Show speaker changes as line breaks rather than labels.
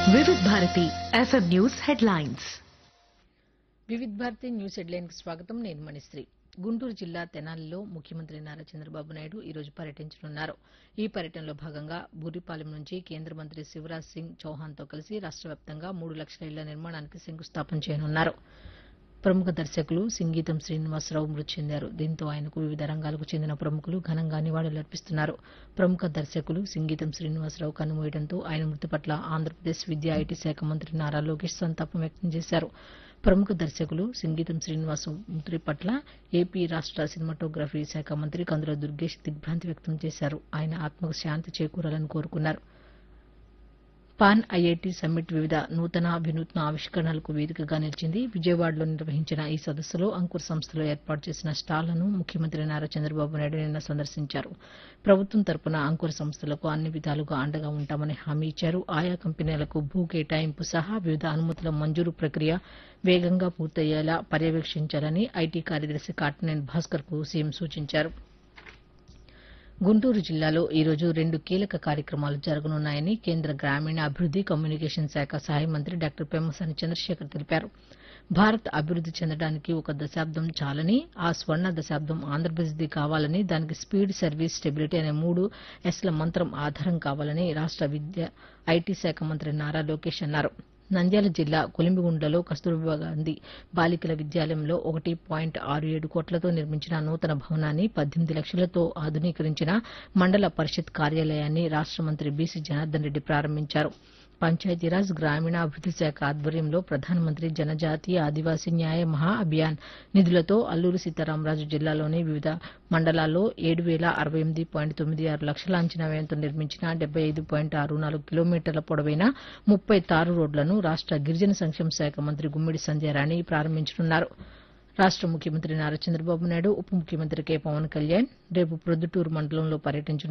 వివిధ Bharati FM news headlines
Vividh Bharati news హెడ్లైన్కి స్వాగతం నేను మణిశ్రీ గుంటూరు జిల్లా తెనాలిలో ముఖ్యమంత్రి నారా చంద్రబాబు నాయుడు ఈ రోజు పర్యటించనున్నారు ఈ పర్యటనలో భాగంగా బూరిపాలెం నుంచి కేంద్ర మంత్రి శివరాజ్ సింగ్ చౌహాన్తో కలిసి రాష్ట వ్యాప్తంగా మూడు లక్షల ఇళ్ల నిర్మాణానికి శంకుస్థాపన చేయనున్నారు ప్రముఖ దర్శకులు సింగీతం శ్రీనివాసరావు మృతి చెందారు దీంతో ఆయనకు వివిధ రంగాలకు చెందిన ప్రముఖులు ఘనంగా నివాళులర్పిస్తున్నారు ప్రముఖ దర్శకులు సింగీతం శ్రీనివాసరావు కన్నుమూయడంతో ఆయన మృతి పట్ల ఆంధ్రప్రదేశ్ విద్యా ఐటీ శాఖ మంత్రి నారా లోకేష్ సంతాపం వ్యక్తం చేశారు ప్రముఖ దర్శకులు సింగీతం శ్రీనివాసరావు మృతి పట్ల ఏపీ రాష్ట సినిమాటోగ్రఫీ శాఖ మంత్రి కందుల దుర్గేష్ దిగ్భ్రాంతి వ్యక్తం చేశారు ఆయన ఆత్మకు శాంతి చేకూరాలని కోరుకున్నారు పాన్ ఐఐటి సమ్మిట్ వివిధ నూతన వినూత్న ఆవిష్కరణలకు వేదికగా నిలిచింది విజయవాడలో నిర్వహించిన ఈ సదస్సులో అంకుర్ సంస్థలో ఏర్పాటు చేసిన స్టాళ్లను ముఖ్యమంత్రి నారా చంద్రబాబు నాయుడు నిన్న సందర్శించారు ప్రభుత్వం తరపున అంకుర సంస్థలకు అన్ని విధాలుగా అండగా ఉంటామని హామీ ఇచ్చారు ఆయా కంపెనీలకు భూ కేటాయింపు సహా వివిధ అనుమతుల మంజూరు ప్రక్రియ వేగంగా పూర్తయ్యేలా పర్యవేక్షించాలని ఐటీ కార్యదర్శి కాటనేని భాస్కర్ కు సీఎం సూచించారు గుంటూరు జిల్లాలో ఈ రోజు రెండు కీలక కార్యక్రమాలు జరగనున్నాయని కేంద్ర గ్రామీణ అభివృద్ది కమ్యూనికేషన్ శాఖ సహాయ మంత్రి డాక్టర్ పెమ్మసాని చంద్రశేఖర్ తెలిపారు భారత్ అభివృద్ది చెందడానికి ఒక దశాబ్దం చాలని ఆ స్వర్ణ దశాబ్దం ఆంధ్రప్రదేశ్ది కావాలని దానికి స్పీడ్ సర్వీస్ స్టెబిలిటీ అనే మూడు ఎస్ల మంత్రం ఆధారం కావాలని రాష్ట విద్య ఐటీ శాఖ మంత్రి నారా లోకేష్ అన్నారు నంద్యాల జిల్లా కొలిమిగుండ్లలో కస్తూర్బా గాంధీ బాలికల విద్యాలయంలో ఒకటి పాయింట్ ఆరు ఏడు కోట్లతో నిర్మించిన నూతన భవనాన్ని పద్దెనిమిది లక్షలతో ఆధునీకరించిన మండల పరిషత్ కార్యాలయాన్ని రాష్ట మంత్రి బీసీ జనార్దన్ రెడ్డి ప్రారంభించారు పంచాయతీరాజ్ గ్రామీణాభివృద్ది శాఖ ఆధ్వర్యంలో ప్రధానమంత్రి జనజాతీయ ఆదివాసీ న్యాయ మహా అభియాన్ నిధులతో అల్లూరు సీతారామరాజు జిల్లాలోని వివిధ మండలాల్లో ఏడు వేల అరవై ఎనిమిది పాయింట్ తొమ్మిది ఆరు లక్షల అంచనా వ్యయంతో నిర్మించిన డెబ్బై ఐదు పాయింట్ ఆరు నాలుగు కిలోమీటర్ల పొడవైన ముప్పై తారు రోడ్లను రాష్ట గిరిజన సంక్షేమ శాఖ మంత్రి గుమ్మిడి సంధ్యారాణి ప్రారంభించనున్నారు రాష్ట ముఖ్యమంత్రి నారా చంద్రబాబు నాయుడు ఉప ముఖ్యమంత్రి కె పవన్ కళ్యాణ్ రేపు ప్రొద్దుటూరు మండలంలో పర్యటించనున్నారు